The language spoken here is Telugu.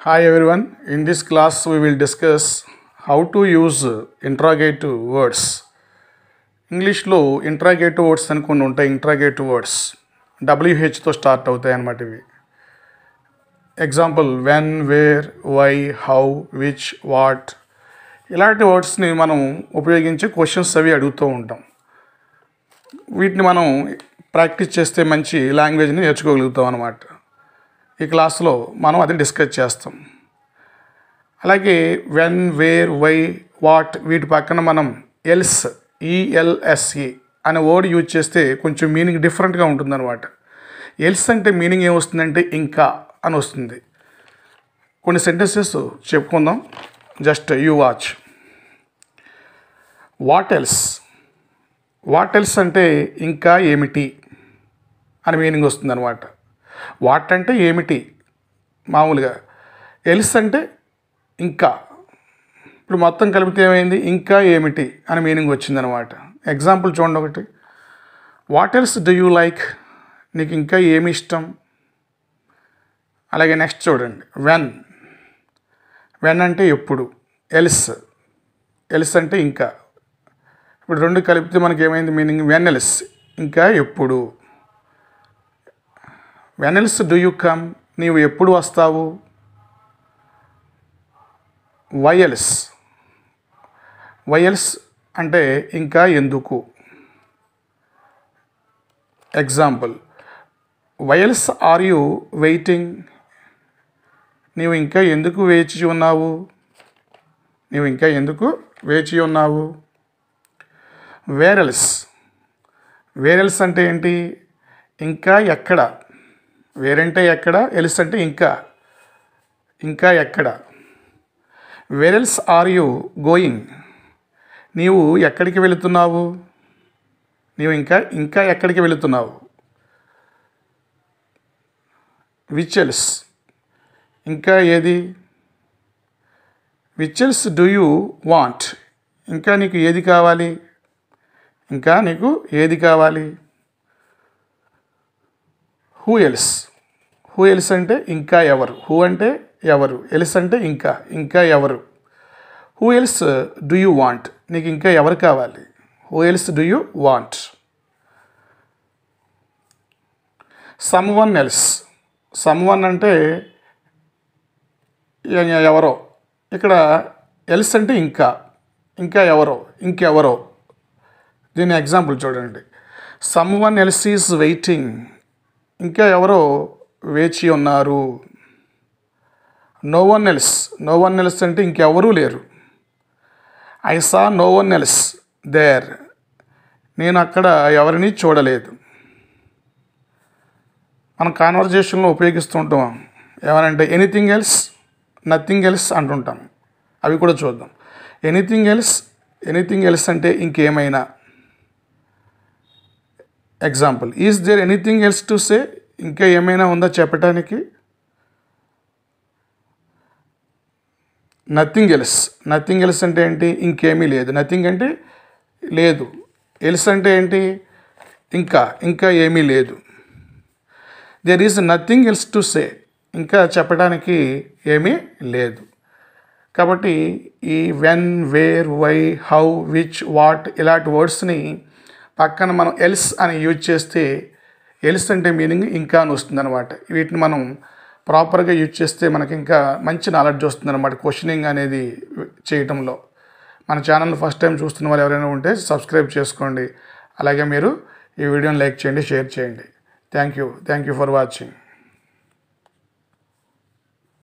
Hi everyone. In this class, we will discuss how to use interrogative words. ఇంగ్లీష్లో ఇంట్రాగేటివ్ వర్డ్స్ అని కొన్ని ఉంటాయి ఇంట్రాగేటివ్ వర్డ్స్ డబ్ల్యూహెచ్తో స్టార్ట్ అవుతాయి అన్నమాట ఇవి example when where why how which what ఇలాంటి వర్డ్స్ని మనం ఉపయోగించి క్వశ్చన్స్ అవి అడుగుతూ ఉంటాం వీటిని మనం ప్రాక్టీస్ చేస్తే మంచి లాంగ్వేజ్ని నేర్చుకోగలుగుతాం అన్నమాట ఈ క్లాస్లో మనం అది డిస్కస్ చేస్తాం అలాగే వెన్ వేర్ వై వాట్ వీటి పక్కన మనం ఎల్స్ ఈఎల్ఎస్ఈ అనే వర్డ్ యూజ్ చేస్తే కొంచెం మీనింగ్ డిఫరెంట్గా ఉంటుందన్నమాట ఎల్స్ అంటే మీనింగ్ ఏమొస్తుందంటే ఇంకా అని వస్తుంది కొన్ని సెంటెన్సెస్ చెప్పుకుందాం just you watch what else what else అంటే ఇంకా ఏమిటి అని మీనింగ్ వస్తుంది అనమాట వాట్ అంటే ఏమిటి మామూలుగా ఎల్స్ అంటే ఇంకా ఇప్పుడు మొత్తం కలిపితే ఏమైంది ఇంకా ఏమిటి అని మీనింగ్ వచ్చిందనమాట ఎగ్జాంపుల్ చూడండి ఒకటి what else do you like నీకు ఇంకా ఏమి ఇష్టం అలాగే నెక్స్ట్ చూడండి వెన్ వెన్ అంటే ఎప్పుడు ఎల్స్ ఎల్స్ అంటే ఇంకా ఇప్పుడు రెండు కలిపితే మనకి ఏమైంది మీనింగ్ వెన్ ఎల్స్ ఇంకా ఎప్పుడు when else do you come నీవు ఎప్పుడు వస్తావు వైఎల్స్ వైఎల్స్ అంటే ఇంకా ఎందుకు example why else are you waiting నీవు ఇంకా ఎందుకు వేచి ఉన్నావు నీవు ఇంకా ఎందుకు వేచి ఉన్నావు వేరల్స్ వేరల్స్ అంటే ఏంటి ఇంకా ఎక్కడ వేరంటే ఎక్కడ ఎల్స్ అంటే ఇంకా ఇంకా ఎక్కడ వేరల్స్ ఆర్ యూ గోయింగ్ నీవు ఎక్కడికి వెళుతున్నావు నీవు ఇంకా ఇంకా ఎక్కడికి వెళుతున్నావు విచల్స్ ఇంకా ఏది విచల్స్ డూ యూ వాంట్ ఇంకా నీకు ఏది కావాలి ఇంకా నీకు ఏది కావాలి హూ ఎల్స్ హూ ఎల్స్ అంటే ఇంకా ఎవరు హూ అంటే ఎవరు ఎల్స్ అంటే ఇంకా ఇంకా ఎవరు who else do you want నీకు ఇంకా ఎవరు కావాలి who else do you want someone else someone అంటే ఎ- ఎవరో ఇక్కడ ఎల్స్ అంటే ఇంకా ఇంకా ఎవరో ఇంకెవరో దీని ఎగ్జాంపుల్ చూడండి someone else is waiting ఇంకా ఎవరో వేచి ఉన్నారు no one else no one else అంటే ఇంకెవరూ లేరు I saw no one else there నేను అక్కడ ఎవరిని చూడలేదు మనం కాన్వర్జేషన్లో ఉపయోగిస్తూ ఉంటాం ఏమనంటే ఎనీథింగ్ ఎల్స్ నథింగ్ ఎల్స్ అంటుంటాం అవి కూడా చూద్దాం ఎనీథింగ్ ఎల్స్ ఎనీథింగ్ ఎల్స్ అంటే ఇంకేమైనా example is there anything else to say ఇంకా ఏమైనా ఉందా చెప్పడానికి నథింగ్ ఎల్స్ నథింగ్ ఎల్స్ అంటే ఏంటి ఇంకేమీ లేదు నథింగ్ అంటే లేదు ఎల్స్ అంటే ఏంటి ఇంకా ఇంకా ఏమీ లేదు there is nothing else to say ఇంకా చెప్పడానికి ఏమీ లేదు కాబట్టి ఈ when where why how which what ఇలాంటి వర్డ్స్ని పక్కన మనం ఎల్స్ అని యూజ్ చేస్తే ఎల్స్ అంటే మీనింగ్ ఇంకా అని వస్తుంది అనమాట వీటిని మనం ప్రాపర్గా యూజ్ చేస్తే మనకి ఇంకా మంచి నాలెడ్జ్ వస్తుంది అనమాట క్వశ్చనింగ్ అనేది చేయటంలో మన ఛానల్ ఫస్ట్ టైం చూస్తున్న వాళ్ళు ఎవరైనా ఉంటే సబ్స్క్రైబ్ చేసుకోండి అలాగే మీరు ఈ వీడియోని లైక్ చేయండి షేర్ చేయండి thank you thank you for watching